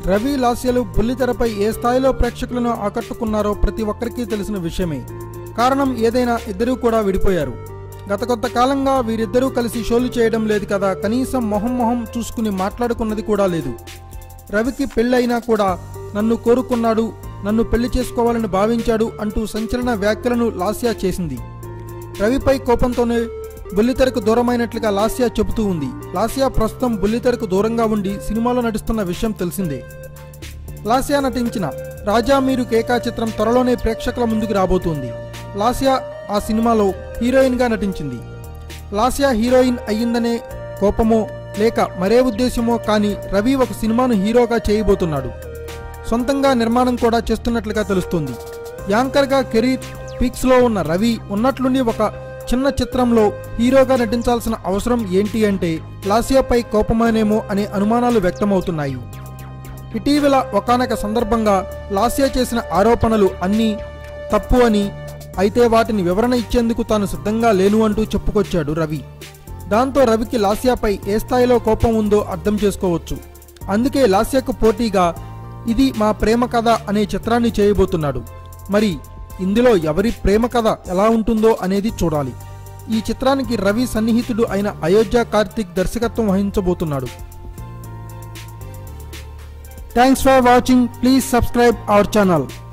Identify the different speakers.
Speaker 1: రవి లాస్యలు బుల్లితెరపై ఏ స్థాయిలో ప్రేక్షకులను ఆకట్టుకున్నారో ప్రతి ఒక్కరికి తెలిసిన విషయమే కారణం ఏదైనా ఇద్దరూ కూడా విడిపోయారు గత కొంతకాలంగా వీరిద్దరూ కలిసి షోలు చేయడం లేదు కదా కనీసం మొహం మొహం చూసుకుని మాట్లాడుకున్నది కూడా లేదు రవికి పెళ్ళైనా కూడా నన్ను కోరుకున్నాడు నన్ను పెళ్లి చేసుకోవాలని భావించాడు అంటూ సంచలన వ్యాఖ్యలను లాస్యా చేసింది రవిపై కోపంతోనే బుల్లితెరకు దూరమైనట్లుగా లాస్యా చెబుతూ ఉంది లాస్యా ప్రస్తుతం బుల్లితెరకు దూరంగా ఉండి సినిమాలో నటిస్తున్న విషయం తెలిసిందే లాస్యా నటించిన రాజా మీరు కేకా చిత్రం త్వరలోనే ప్రేక్షకుల ముందుకు రాబోతోంది లాస్యా ఆ సినిమాలో హీరోయిన్గా నటించింది లాస్యా హీరోయిన్ అయ్యిందనే కోపమో లేక మరే ఉద్దేశమో కానీ రవి ఒక సినిమాను హీరోగా చేయబోతున్నాడు సొంతంగా నిర్మాణం కూడా చేస్తున్నట్లుగా తెలుస్తుంది యాంకర్గా కెరీర్ పీక్స్లో ఉన్న రవి ఉన్నట్లుండి ఒక చిన్న చిత్రంలో హీరోగా నటించాల్సిన అవసరం ఏంటి అంటే లాసియాపై కోపమనేమో అనే అనుమానాలు వ్యక్తమవుతున్నాయి ఇటీవల ఒకానొక సందర్భంగా లాస్యా చేసిన ఆరోపణలు అన్నీ తప్పు అని అయితే వాటిని వివరణ ఇచ్చేందుకు తాను సిద్ధంగా లేను అంటూ చెప్పుకొచ్చాడు రవి దాంతో రవికి లాస్యాపై ఏ స్థాయిలో కోపం ఉందో అర్థం చేసుకోవచ్చు అందుకే లాస్యాకు పోటీగా ఇది మా ప్రేమ కథ అనే చిత్రాన్ని చేయబోతున్నాడు మరి ఇందులో ఎవరి ప్రేమ కథ ఎలా ఉంటుందో అనేది చూడాలి ఈ చిత్రానికి రవి సన్నిహితుడు అయిన అయోధ్య కార్తిక్ దర్శకత్వం వహించబోతున్నాడు thanks for watching please subscribe our channel